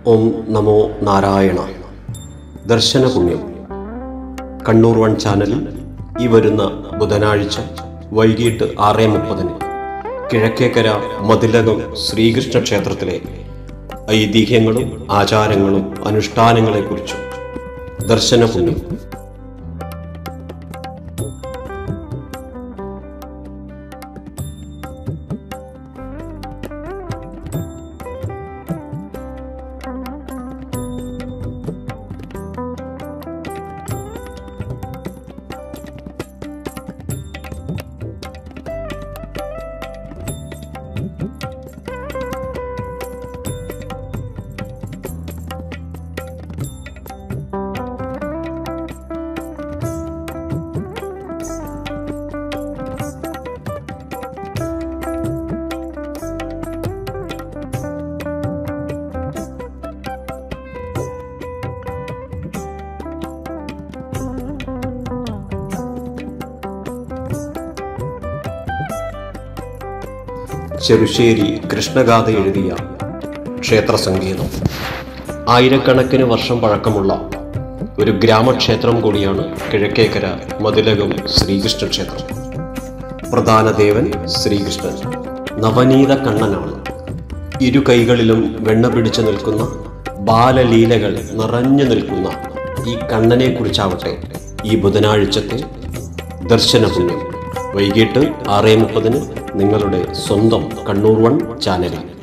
ഓം നമോ നാരായണ ദർശന പുണ്യം കണ്ണൂർ വൺ ചാനലിൽ ഈ വരുന്ന ബുധനാഴ്ച വൈകിട്ട് ആറ് മുപ്പതിന് കിഴക്കേക്കര മതിലകം ശ്രീകൃഷ്ണ ക്ഷേത്രത്തിലെ ഐതിഹ്യങ്ങളും ആചാരങ്ങളും അനുഷ്ഠാനങ്ങളെക്കുറിച്ചും ദർശന പുണ്യം ചെറുശ്ശേരി കൃഷ്ണഗാഥ എഴുതിയ ക്ഷേത്ര സംഗീതം ആയിരക്കണക്കിന് വർഷം പഴക്കമുള്ള ഒരു ഗ്രാമക്ഷേത്രം കൂടിയാണ് കിഴക്കേക്കര മതിലകം ശ്രീകൃഷ്ണ ക്ഷേത്രം പ്രധാന ദേവൻ ശ്രീകൃഷ്ണൻ നവനീത കണ്ണനാണ് ഇരു കൈകളിലും വെണ്ണ പിടിച്ചു നിൽക്കുന്ന ബാലലീലകൾ നിറഞ്ഞു നിൽക്കുന്ന ഈ കണ്ണനെ കുറിച്ചാവട്ടെ ഈ ബുധനാഴ്ചത്തെ ദർശന പുണ്യം വൈകിട്ട് ആറ് മുപ്പതിന് നിങ്ങളുടെ സ്വന്തം കണ്ണൂർ വൺ ചാനലിൽ